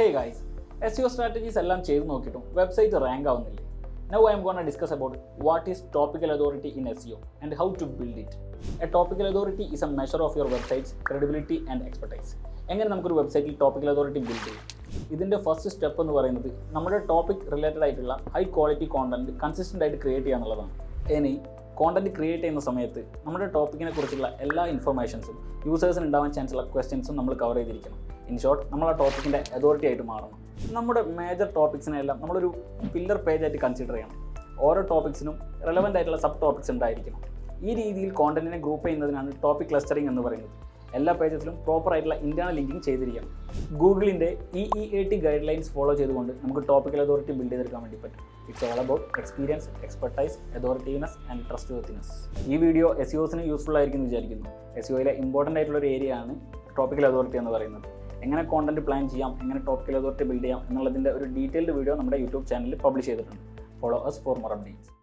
ഹേ guys SEO strategies എല്ലാം ചെയ്ത് നോക്കിയിട്ടും വെബ്സൈറ്റ് റാങ്ക് ആവുന്നില്ലേ now I am gonna discuss about what is topical authority in SEO and how to build it a topical authority is a measure of your website's credibility and expertise എങ്ങനെ നമുക്കൊരു വെബ്സൈറ്റിൽ topical authority build ചെയ്യും ഇതിൻ്റെ first step എന്ന് പറയുന്നത് നമ്മുടെ topic related ആയിട്ടുള്ള high quality content consistent ആയിട്ട് ക്രിയേറ്റ് ചെയ്യുക എന്നുള്ളതാണ് ഇനി കോണ്ടന്റ് ക്രിയേറ്റ് ചെയ്യുന്ന സമയത്ത് നമ്മുടെ ടോപ്പിക്കിനെ കുറിച്ചുള്ള എല്ലാ ഇൻഫർമേഷൻസും യൂസേഴ്സിന് ഉണ്ടാവാൻ ചാൻസ് ഉള്ള ക്വസ്റ്റ്യൻസും നമ്മൾ കവർ ചെയ്തിരിക്കണം ഇൻ ഷോർട്ട് നമ്മൾ ആ ടോപ്പിക്കിൻ്റെ അതോറിറ്റി ആയിട്ട് മാറണം നമ്മുടെ മേജർ ടോപ്പിക്സിനെല്ലാം നമ്മളൊരു പില്ലർ പേജ് ആയിട്ട് കൺസിഡർ ചെയ്യണം ഓരോ ടോപ്പിക്സിനും റെലവൻ്റ് ആയിട്ടുള്ള സബ് ടോപ്പിക്സ് ഉണ്ടായിരിക്കണം ഈ രീതിയിൽ കോണ്ടന്റിനെ ഗ്രൂപ്പ് ചെയ്യുന്നതിനാണ് ടോപ്പിക് ക്ലസ്റ്ററിംഗ് എന്ന് പറയുന്നത് എല്ലാ പേജസിലും പ്രോപ്പർ ആയിട്ടുള്ള ഇന്റേണൽ ലിങ്കിങ് ചെയ്തിരിക്കണം ഗൂഗിളിൻ്റെ E E A T guidelines follow ചെയ്തുകൊണ്ട് നമുക്ക് ടോപ്പിക്കൽ അതോറിറ്റി ബിൽഡ് ചെയ്തെടുക്കാൻ വേണ്ടി പറ്റും it's all about experience expertise authoritativeness and trustworthiness ഈ വീഡിയോ എസ് യുസിന് യൂസ്ഫുൾ ആയിരിക്കും എന്ന് വിചാരിക്കുന്നു എസ് യുയിലെ ഇമ്പോർട്ടൻ്റ് ആയിട്ടുള്ള ഒരു ഏരിയ ആണ് ടോപ്പിക്കൽ അതോറിറ്റി എന്ന് പറയുന്നത് എങ്ങനെ കോണ്ടന്റ് പ്ലാൻ ചെയ്യാം എങ്ങനെ ടോപ്പിക്കൽ അതോറിറ്റി ബിൽഡ് ചെയ്യാം എന്നുള്ളതിൻ്റെ ഒരു ഡീറ്റെയിൽഡ് വീഡിയോ നമ്മുടെ യൂട്യൂബ് ചാനലിൽ പബ്ലിഷ് ചെയ്തിട്ടുണ്ട് follow us for more updates